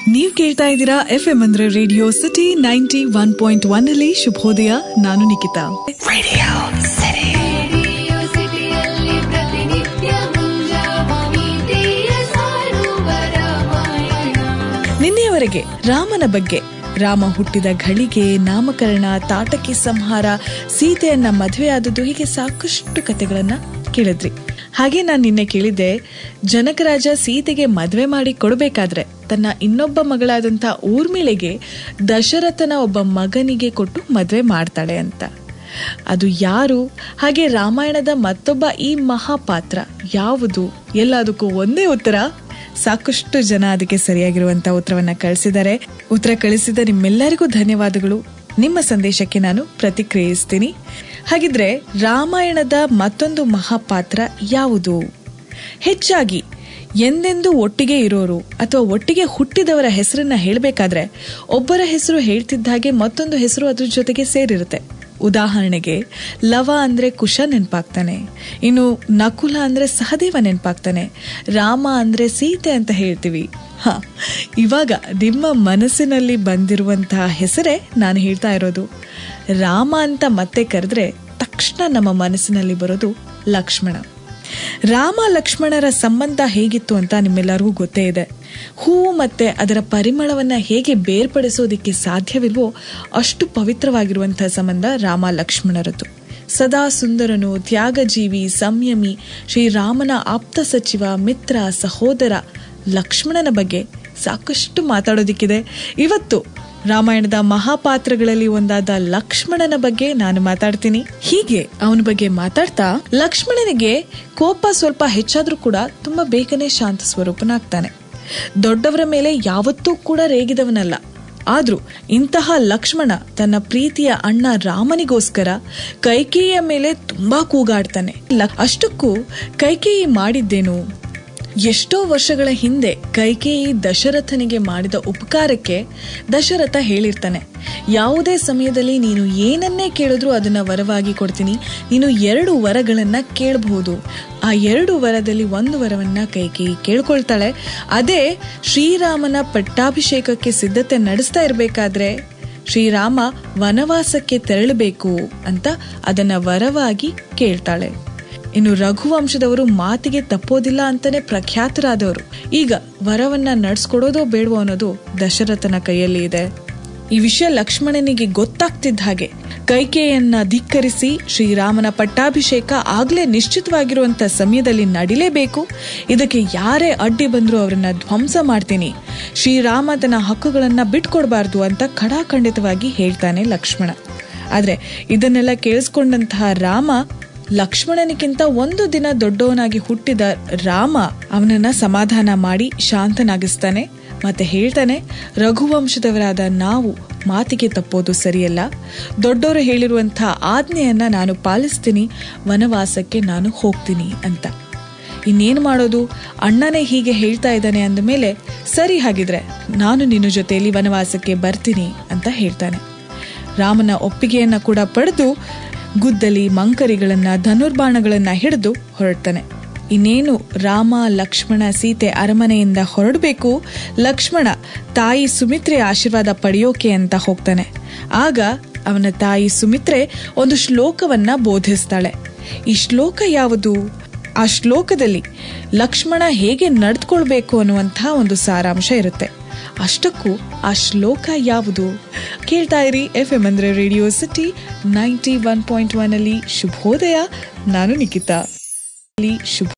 ನೀವು ಕೇಳ್ತಾ ಇದ್ದೀರಾ ಎಫ್ ಎಂ ಅಂದ್ರೆ radio city ninety one point one ಅಲ್ಲಿ ಶುಭೋದಯ ನಾನು ನಿಖಿತಾ ರೇಡಿಯೋ ಸಿಟಿಯಲ್ಲಿ ಪ್ರತಿನಿತ್ಯ ಮುಂಜಾನೆ ಪ್ರಿಯ ಸಾರುವ ರಾಮಾಯಣ ನಿನ್ನೆಯವರೆಗೆ ರಾಮನ ಬಗ್ಗೆ ರಾಮ ಹುಟ್ಟಿದ ಘಳಿಗೆ ನಾಮಕರಣ ತಾಟಕಿ ಸಂಹಾರ ಸೀತೆಯನ್ನ ಮದುವೆಯಾದದ್ದು ಹೀಗೆ ಸಾಕಷ್ಟು ಕತೆಗಳನ್ನ ಕೇಳಿದ್ರಿ ಹಾಗೆ ನಾನು ನಿನ್ನೆ ಕೇಳಿದ್ದೆ ಜನಕರಾಜ ಸೀತೆಗೆ ಮದುವೆ ಮಾಡಿ ಕೊಡಬೇಕಾದ್ರೆ ತನ್ನ ಇನ್ನೊಬ್ಬ ಮಗಳಾದಂಥ ಊರ್ಮಿಳೆಗೆ ದಶರಥನ ಒಬ್ಬ ಮಗನಿಗೆ ಕೊಟ್ಟು ಮದುವೆ ಮಾಡ್ತಾಳೆ ಅಂತ ಅದು ಯಾರು ಹಾಗೆ ರಾಮಾಯಣದ ಮತ್ತೊಬ್ಬ ಈ ಮಹಾಪಾತ್ರ ಯಾವುದು ಎಲ್ಲದಕ್ಕೂ ಒಂದೇ ಉತ್ತರ ಸಾಕಷ್ಟು ಜನ ಅದಕ್ಕೆ ಸರಿಯಾಗಿರುವಂತ ಉತ್ತರವನ್ನ ಕಳಿಸಿದ್ದಾರೆ ಉತ್ತರ ಕಳಿಸಿದ ನಿಮ್ಮೆಲ್ಲರಿಗೂ ಧನ್ಯವಾದಗಳು ನಿಮ್ಮ ಸಂದೇಶಕ್ಕೆ ನಾನು ಪ್ರತಿಕ್ರಿಯಿಸ್ತೀನಿ ಹಾಗಿದ್ರೆ ರಾಮಾಯಣದ ಮತ್ತೊಂದು ಮಹಾಪಾತ್ರ ಯಾವುದು ಹೆಚ್ಚಾಗಿ ಎಂದೆಂದೂ ಒಟ್ಟಿಗೆ ಇರೋರು ಅಥವಾ ಒಟ್ಟಿಗೆ ಹುಟ್ಟಿದವರ ಹೆಸರನ್ನ ಹೇಳಬೇಕಾದ್ರೆ ಒಬ್ಬರ ಹೆಸರು ಹೇಳ್ತಿದ್ದ ಹಾಗೆ ಮತ್ತೊಂದು ಹೆಸರು ಅದ್ರ ಜೊತೆಗೆ ಸೇರಿರುತ್ತೆ ಉದಾಹರಣೆಗೆ ಲವ ಅಂದ್ರೆ ಕುಶ ನೆನ್ಪಾಗ್ತಾನೆ ಇನ್ನು ನಕುಲ ಅಂದ್ರೆ ಸಹದೇವ ನೆನ್ಪಾಗ್ತಾನೆ ರಾಮ ಅಂದ್ರೆ ಸೀತೆ ಅಂತ ಹೇಳ್ತೀವಿ ಹ ಇವಾಗ ನಿಮ್ಮ ಮನಸ್ಸಿನಲ್ಲಿ ಬಂದಿರುವಂತಹ ಹೆಸರೇ ನಾನು ಹೇಳ್ತಾ ಇರೋದು ರಾಮ ಅಂತ ಮತ್ತೆ ಕರೆದ್ರೆ ತಕ್ಷಣ ನಮ್ಮ ಮನಸ್ಸಿನಲ್ಲಿ ಬರೋದು ಲಕ್ಷ್ಮಣ ರಾಮ ಲಕ್ಷ್ಮಣರ ಸಂಬಂಧ ಹೇಗಿತ್ತು ಅಂತ ನಿಮ್ಮೆಲ್ಲರಿಗೂ ಗೊತ್ತೇ ಇದೆ ಹೂವು ಮತ್ತೆ ಅದರ ಪರಿಮಳವನ್ನ ಹೇಗೆ ಬೇರ್ಪಡಿಸೋದಿಕ್ಕೆ ಸಾಧ್ಯವಿಲ್ವೋ ಅಷ್ಟು ಪವಿತ್ರವಾಗಿರುವಂತಹ ಸಂಬಂಧ ರಾಮ ಲಕ್ಷ್ಮಣರದ್ದು ಸದಾ ಸುಂದರನು ತ್ಯಾಗಜೀವಿ ಸಂಯಮಿ ಶ್ರೀರಾಮನ ಆಪ್ತ ಸಚಿವ ಮಿತ್ರ ಸಹೋದರ ಲಕ್ಷ್ಮಣನ ಬಗ್ಗೆ ಸಾಕಷ್ಟು ಮಾತಾಡೋದಿಕ್ಕಿದೆ ಇವತ್ತು ರಾಮಾಯಣದ ಮಹಾಪಾತ್ರಗಳಲ್ಲಿ ಒಂದಾದ ಲಕ್ಷ್ಮಣನ ಬಗ್ಗೆ ನಾನು ಮಾತಾಡ್ತೀನಿ ಹೀಗೆ ಅವನ ಬಗ್ಗೆ ಮಾತಾಡ್ತಾ ಲಕ್ಷ್ಮಣನಿಗೆ ಕೋಪ ಸ್ವಲ್ಪ ಹೆಚ್ಚಾದ್ರೂ ಕೂಡ ತುಂಬಾ ಬೇಗನೆ ಶಾಂತ ಸ್ವರೂಪನಾಗ್ತಾನೆ ದೊಡ್ಡವರ ಮೇಲೆ ಯಾವತ್ತೂ ಕೂಡ ರೇಗಿದವನಲ್ಲ ಆದ್ರೂ ಇಂತಹ ಲಕ್ಷ್ಮಣ ತನ್ನ ಪ್ರೀತಿಯ ಅಣ್ಣ ರಾಮನಿಗೋಸ್ಕರ ಕೈಕೇಯಿಯ ಮೇಲೆ ತುಂಬಾ ಕೂಗಾಡ್ತಾನೆ ಲ- ಅಷ್ಟಕ್ಕೂ ಕೈಕೇಯಿ ಮಾಡಿದ್ದೇನು ಎಷ್ಟೋ ವರ್ಷಗಳ ಹಿಂದೆ ಕೈಕೇಯಿ ದಶರಥನಿಗೆ ಮಾಡಿದ ಉಪಕಾರಕ್ಕೆ ದಶರಥ ಹೇಳಿರ್ತಾನೆ ಯಾವುದೇ ಸಮಯದಲ್ಲಿ ನೀನು ಏನನ್ನೇ ಕೇಳಿದ್ರೂ ಅದನ್ನ ವರವಾಗಿ ಕೊಡ್ತೀನಿ ನೀನು ಎರಡು ವರಗಳನ್ನ ಕೇಳಬಹುದು ಆ ಎರಡು ವರದಲ್ಲಿ ಒಂದು ವರವನ್ನ ಕೈಕೇಯಿ ಕೇಳ್ಕೊಳ್ತಾಳೆ ಅದೇ ಶ್ರೀರಾಮನ ಪಟ್ಟಾಭಿಷೇಕಕ್ಕೆ ಸಿದ್ಧತೆ ನಡೆಸ್ತಾ ಇರಬೇಕಾದ್ರೆ ಶ್ರೀರಾಮ ವನವಾಸಕ್ಕೆ ತೆರಳಬೇಕು ಅಂತ ಅದನ್ನ ವರವಾಗಿ ಕೇಳ್ತಾಳೆ ಇನ್ನು ರಘುವಂಶದವರು ಮಾತಿಗೆ ತಪ್ಪೋದಿಲ್ಲ ಅಂತಾನೆ ಪ್ರಖ್ಯಾತರಾದವರು ಈಗ ವರವನ್ನ ನಡ್ಸ್ಕೊಡೋದೋ ಬೇಡವೋ ಅನ್ನೋದು ದಶರಥನ ಕೈಯಲ್ಲಿ ಇದೆ ಈ ವಿಷಯ ಲಕ್ಷ್ಮಣನಿಗೆ ಗೊತ್ತಾಗ್ತಿದ್ದ ಹಾಗೆ ಕೈಕೇಯನ್ನ ಧಿಕ್ಕರಿಸಿ ಶ್ರೀರಾಮನ ಪಟ್ಟಾಭಿಷೇಕ ಆಗ್ಲೇ ನಿಶ್ಚಿತವಾಗಿರುವಂತ ಸಮಯದಲ್ಲಿ ನಡಿಲೇಬೇಕು ಇದಕ್ಕೆ ಯಾರೇ ಅಡ್ಡಿ ಬಂದರೂ ಅವರನ್ನ ಧ್ವಂಸ ಮಾಡ್ತೀನಿ ಶ್ರೀರಾಮ ತನ್ನ ಹಕ್ಕುಗಳನ್ನ ಬಿಟ್ಕೊಡ್ಬಾರ್ದು ಅಂತ ಖಡಾಖಂಡಿತವಾಗಿ ಹೇಳ್ತಾನೆ ಲಕ್ಷ್ಮಣ ಆದ್ರೆ ಇದನ್ನೆಲ್ಲ ಕೇಳಿಸ್ಕೊಂಡಂತಹ ರಾಮ ಲಕ್ಷ್ಮಣನಿಗಿಂತ ಒಂದು ದಿನ ದೊಡ್ಡವನಾಗಿ ಹುಟ್ಟಿದ ರಾಮ ಅವನನ್ನ ಸಮಾಧಾನ ಮಾಡಿ ಶಾಂತನಾಗಿಸ್ತಾನೆ ಮತ್ತೆ ಹೇಳ್ತಾನೆ ರಘುವಂಶದವರಾದ ನಾವು ಮಾತಿಗೆ ತಪ್ಪೋದು ಸರಿಯಲ್ಲ ದೊಡ್ಡವರು ಹೇಳಿರುವಂತಹ ಆಜ್ಞೆಯನ್ನ ನಾನು ಪಾಲಿಸ್ತೀನಿ ವನವಾಸಕ್ಕೆ ನಾನು ಹೋಗ್ತೀನಿ ಅಂತ ಇನ್ನೇನು ಮಾಡೋದು ಅಣ್ಣನೇ ಹೀಗೆ ಹೇಳ್ತಾ ಇದ್ದಾನೆ ಅಂದ ಮೇಲೆ ಸರಿ ಹಾಗಿದ್ರೆ ನಾನು ನಿನ್ನ ಜೊತೆಯಲ್ಲಿ ವನವಾಸಕ್ಕೆ ಬರ್ತೀನಿ ಅಂತ ಹೇಳ್ತಾನೆ ರಾಮನ ಒಪ್ಪಿಗೆಯನ್ನ ಕೂಡ ಪಡೆದು ಗುದ್ದಲಿ ಮಂಕರಿಗಳನ್ನ ಧನುರ್ಬಾಣಗಳನ್ನ ಹಿಡಿದು ಹೊರಡ್ತಾನೆ ಇನ್ನೇನು ರಾಮ ಲಕ್ಷ್ಮಣ ಸೀತೆ ಅರಮನೆಯಿಂದ ಹೊರಡಬೇಕು ಲಕ್ಷ್ಮಣ ತಾಯಿ ಸುಮಿತ್ರೆ ಆಶೀರ್ವಾದ ಪಡೆಯೋಕೆ ಅಂತ ಹೋಗ್ತಾನೆ ಆಗ ಅವನ ತಾಯಿ ಸುಮಿತ್ರೆ ಒಂದು ಶ್ಲೋಕವನ್ನ ಬೋಧಿಸ್ತಾಳೆ ಈ ಶ್ಲೋಕ ಯಾವುದು ಆ ಶ್ಲೋಕದಲ್ಲಿ ಲಕ್ಷ್ಮಣ ಹೇಗೆ ನಡೆದುಕೊಳ್ಬೇಕು ಅನ್ನುವಂತಹ ಒಂದು ಸಾರಾಂಶ ಇರುತ್ತೆ ಅಷ್ಟಕ್ಕೂ ಆ ಶ್ಲೋಕ ಯಾವುದು ಕೇಳ್ತಾ ಇರಿ ಎಫ್ ಎಂ ಅಂದ್ರೆ radio city ninety one point one ಅಲ್ಲಿ ಶುಭೋದಯ ನಾನು ನಿಖಿತಾ ಅಲ್ಲಿ ಶುಭ